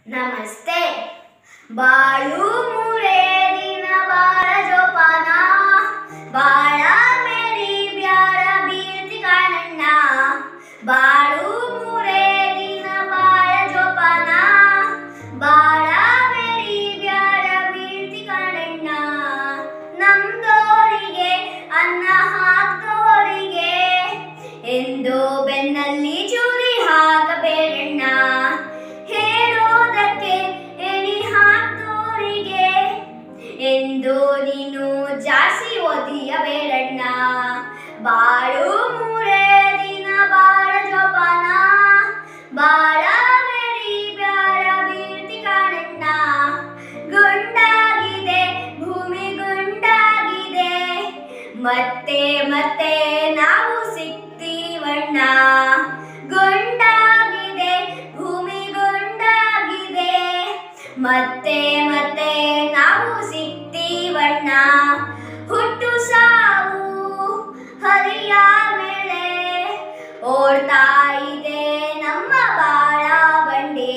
ನಮಸ್ತೆ ಬಾಳು ಮೂರೇ ದಿನ ಬಾಳ ಜೋಪಾನ ಬಾಳ ಮೇರಿ ಬ್ಯಾಡ ಬೀಳ್ತಿ ಕಾಣಣ್ಣ ಬಾಳು ಮೂರೇ ದಿನ ಬಾಳ ಜೋಪಾನ ಬಾಳ ಮೇರಿ ಬ್ಯಾಡ ಬೀಳ್ತಿ ಕಾಣಣ್ಣ ನಮ್ದೋರಿಗೆ ಅನ್ನ ಹಾಕ್ದೋರಿಗೆ ಎಂದು ಬೆನ್ನಲ್ಲಿ ಚೂರಿ ಹಾಕಬೇಡಣ್ಣ ಹೇಳೋದಕ್ಕೆ ಎಣಿ ಹಾಕ್ದೋರಿಗೆ ಎಂದು ನೀನು ಜಾಸ್ತಿ ಒದಿಯಬೇಡಣ್ಣ ಬಾಳು ಮೂರೇ ದಿನ ಬಾಳ ಜೋಪಾನ ಬಾಳ ಮೇರಿ ಬ್ಯಾಡ ಬೀಳ್ತಿ ಕಾಣಣ್ಣ ಗುಂಡಾಗಿದೆ ಭೂಮಿ ಗುಂಡಾಗಿದೆ ಮತ್ತೆ ಮತ್ತೆ ನಾವು ಸಿಗ್ತೀವಣ್ಣ ಗುಂಡಾಗಿದೆ ಭೂಮಿ ಗುಂಡಾಗಿದೆ ಮತ್ತೆ ಮತ್ತೆ ನಾವು ಸಿಗ್ತೀವಣ್ಣ ಹುಟ್ಟು ಸಾವು ಹರಿಯ ಮೇಲೆ ಓಡ್ತಾ ಇದೆ ನಮ್ಮ ಬಾಳ ಬಂಡಿ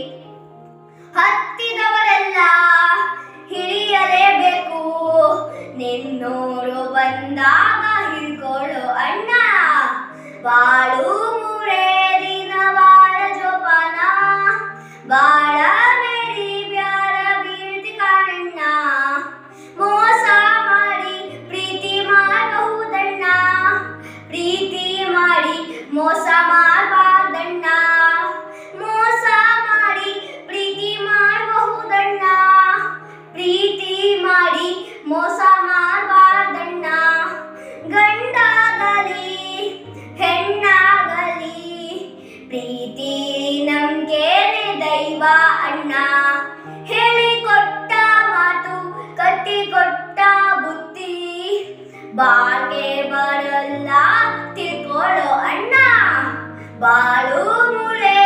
ಹತ್ತಿದವರೆಲ್ಲ ಹಿಡಿಯಲೇಬೇಕು ನಿನ್ನೋರು ಬಂದಾಗ ಹಿಡ್ಕೊಳ್ಳೋ ಅಣ್ಣ ಬಾಳು ಮೂರೇ ದಿನ ಬಾಳ ಜೋಪಾನ ಬಾಳ ಮೇರಿ ಬ್ಯಾರ ಬೀಳ್ತಿ ಕಾಣಣ್ಣ ಮೋಸ ಮಾಡಿ ಪ್ರೀತಿ ಮಾಡಬಹುದಣ್ಣ ಪ್ರೀತಿ ಮಾಡಿ ಮೋಸ ಮಾಡಬಾರ್ದಣ್ಣ ಮೋಸ ಮಾಡಿ ಪ್ರೀತಿ ಮಾಡಬಹುದಣ್ಣ ಪ್ರೀತಿ ಮಾಡಿ ಮೋಸ ಮಾಡಬಾರ್ದಣ್ಣ ಗಂಡಾಗಲಿ ಹೆಣ್ಣಾಗಲಿ ಪ್ರೀತಿ ನಮ್ಗೇನೆ ದೈವ ಅಣ್ಣ ಹೇಳಿಕೊಟ್ಟ ಮಾತು ಕಟ್ಟಿಕೊಟ್ಟ ಬುದ್ಧಿ ಬಾಳ್ಗೆ ಬರಲ್ಲ ತಿಳ್ಕೊಳ್ಳೋ ಅಣ್ಣ ಬಾಳು ಮೂರೇ